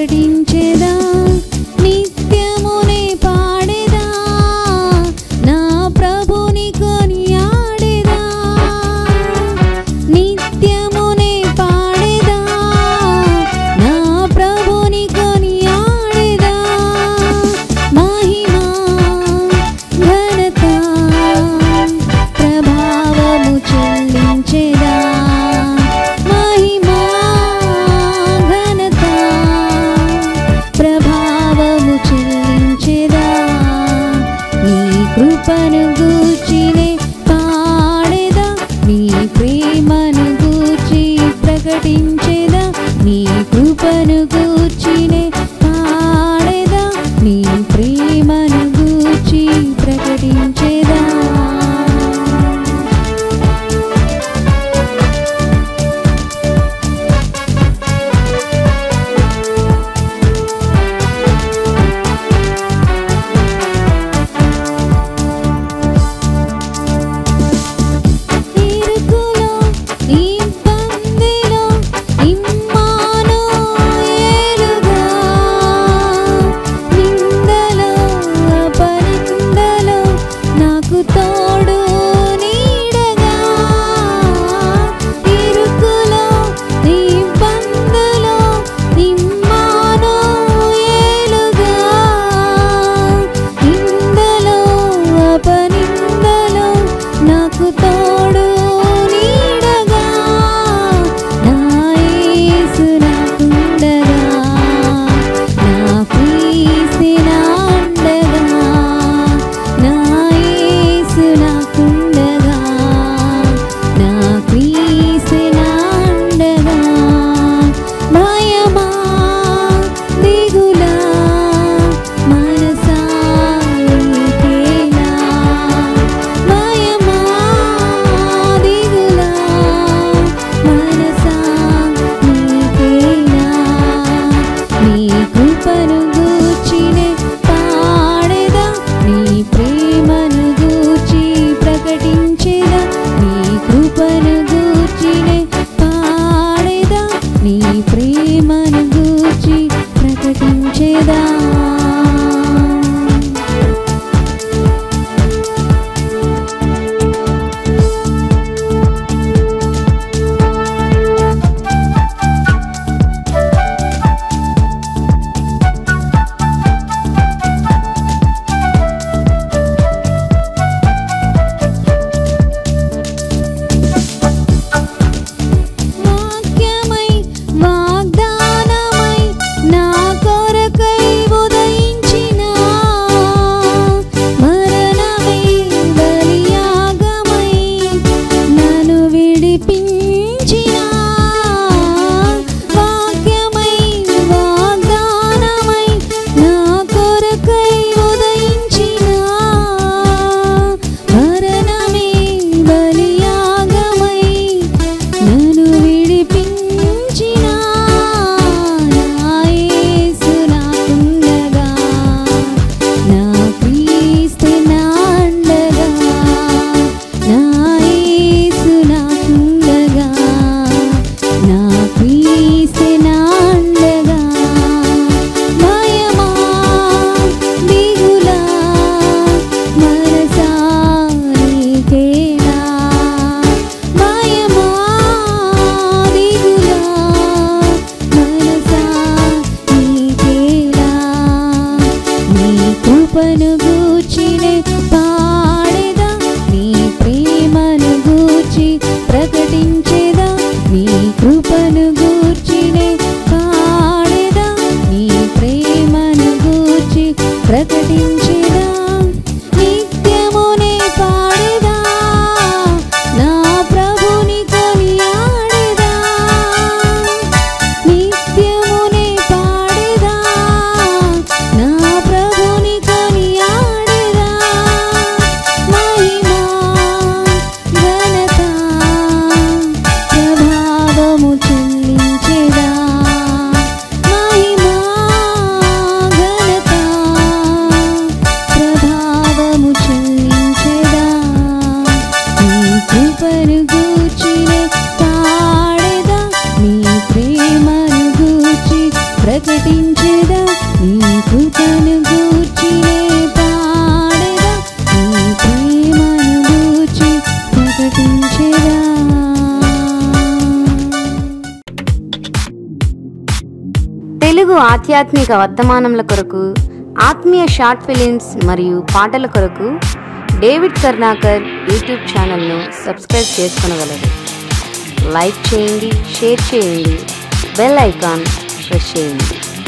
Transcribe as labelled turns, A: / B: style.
A: ప్రకటించేదా నిత్యమునే పాడేదా నా ప్రభుని కొనియాడేదా నిత్యమునే పాడేదా నా ప్రభుని కొనియాడేదా మహిమా ఘనత ప్రభావము చెల్లించేదా మహిమా ఘనత ప్రభావము చెల్లించేదా నీ కృపను గూర్చినే పాడేదా నీ ప్రేమను గూర్చి ప్రకటించేదా నీ కృపను గూర్చినే పాడేదా నీ ప్రేమను గూర్చి ప్రకటించేదా ఇరుకులో ఇబ్బందిలో ఇమ్మాను ఏలుగా నిందలో అపనిందలో నాకు తోడు నీడగా ఇరుకులో ఇబ్బందిలో ఇమ్మాను ఏలుగా నిందలో అపనిందలో నాకు తోడు నీడగా నా యేసు నాకుండగా నా ప్రీతి నా అండగా నా యేసు నాకుండగా నా ప్రీతి నా అండగా భయమా దిగులా మనసా నీకేనా భయమా దిగులా మనసా నీకేనా నీ కృపను గూర్చినే పాడేదా నీ ప్రేమను గూర్చి ప్రకటించేదా నీ కృపను గూర్చినే పాడేదా నీ ప్రేమను గూర్చి ప్రకటించేదా వాక్యమై ప్రకటించేదా నీ కృపను గూర్చినే పాడేదా నీ ప్రేమను గూర్చి ప్రకటించేదా
B: తెలుగు ఆధ్యాత్మిక వర్తమానముల కొరకు ఆత్మీయ షార్ట్ ఫిలిమ్స్ మరియు పాటల కొరకు డేవిడ్ కర్ణాకర్ యూట్యూబ్ ఛానల్ను సబ్స్క్రైబ్ చేసుకొనగలరు లైక్ చేయండి షేర్ చేయండి బెల్ ఐకాన్ ప్రెస్ చేయండి